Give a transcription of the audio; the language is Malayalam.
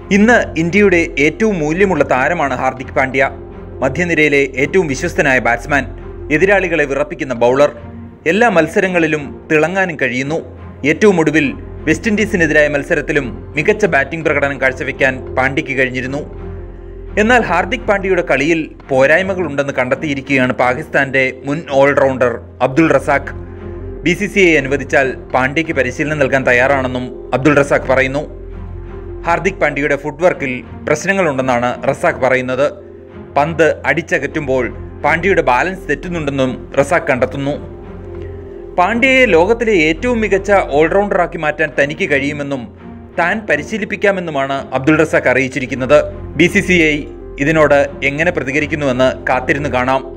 ഇന്ന് ഇന്ത്യയുടെ ഏറ്റവും മൂല്യമുള്ള താരമാണ് ഹാർദിക് പാണ്ഡ്യ മധ്യനിരയിലെ ഏറ്റവും വിശ്വസ്തനായ ബാറ്റ്സ്മാൻ എതിരാളികളെ വിറപ്പിക്കുന്ന ബൗളർ എല്ലാ മത്സരങ്ങളിലും തിളങ്ങാനും കഴിയുന്നു ഏറ്റവും ഒടുവിൽ വെസ്റ്റ് ഇൻഡീസിനെതിരായ മത്സരത്തിലും മികച്ച ബാറ്റിംഗ് പ്രകടനം കാഴ്ചവെക്കാൻ പാണ്ഡ്യയ്ക്ക് കഴിഞ്ഞിരുന്നു എന്നാൽ ഹാർദിക് പാണ്ഡ്യയുടെ കളിയിൽ പോരായ്മകളുണ്ടെന്ന് കണ്ടെത്തിയിരിക്കുകയാണ് പാകിസ്ഥാന്റെ മുൻ allrounder Abdul Razzaq B C C I അനുവദിച്ചാൽ പാണ്ഡ്യയ്ക്ക് പരിശീലനം നൽകാൻ തയ്യാറാണെന്നും അബ്ദുൾ റസാഖ് പറയുന്നു ഹാർദിക് പാണ്ഡ്യയുടെ ഫുട്വർക്കിൽ പ്രശ്നങ്ങളുണ്ടെന്നാണ് റസാഖ് പറയുന്നത് പന്ത് അടിച്ചകറ്റുമ്പോൾ പാണ്ഡ്യയുടെ ബാലൻസ് തെറ്റുന്നുണ്ടെന്നും റസാഖ് കണ്ടെത്തുന്നു പാണ്ഡ്യയെ ലോകത്തിലെ ഏറ്റവും മികച്ച ഓൾറൗണ്ടറാക്കി മാറ്റാൻ തനിക്ക് കഴിയുമെന്നും താൻ പരിശീലിപ്പിക്കാമെന്നുമാണ് അബ്ദുൾ റസാഖ് അറിയിച്ചിരിക്കുന്നത് ബി സി സി ഐ ഇതിനോട് എങ്ങനെ പ്രതികരിക്കുന്നുവെന്ന് കാത്തിരുന്ന് കാണാം